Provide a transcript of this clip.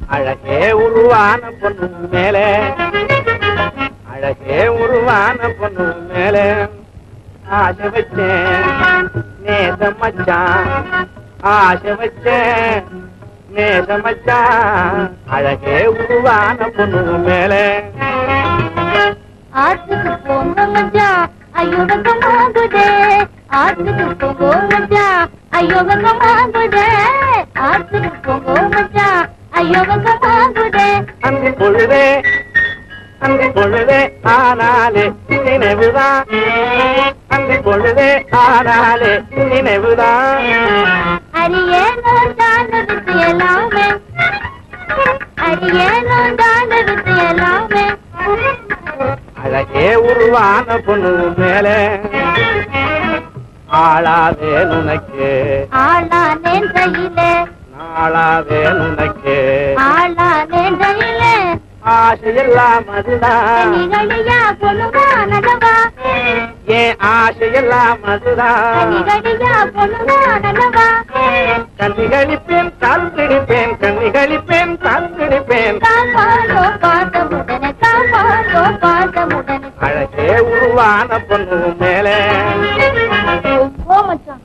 அழகே உருவான பொண்ணு மேலே அழகே உருவான பொண்ணு மேலே ஆசை வச்சேன் நேசம் மச்சான் ஆசை வச்சேன் நேசம் மச்சான் அழகே உருவான பொண்ணு மேலே ஆத்துக்கு போங்க மச்சா ஐயோ வெக்கமாகுதே ஆத்துக்கு போங்க மச்சா ஐயோ வெக்கமாகுதே ஆத்துக்கு போங்க மச்சா ஐயோ வெக்கமாகுதே அந்த பொழுதே அந்த பொழுதே ஆனாலே நினைவுதான் அந்த பொழுதே ஆனாலே நினைவுதான் அரியேனோ தான வித்து எல்லாமே அரியேனோ தான வித்து எல்லாமே அழகே உருவான பொண்ணு மேலே ஆளாதே உனக்கு ஆளானேன் கையிலே நாளாதே உனக்கு ஆளானேன் கையிலே ஆசையெல்லாம் அதுதான் கனிகளியா பொண்ணுவா நல்லவா ஏன் ஆசையெல்லாம் அதுதான் கனிகளியா பொண்ணுவா நல்லவா கண்ணிகளிப்பேன் கால் பிடிப்பேன் கண்ணிகளிப்பேன் கால் பிடிப்பேன் காப்பாளோ பாசமுடனே காப்பாளோ பாசமுடனே அழகே உருவான பொண்ணு மேலே ஓ மச்சான்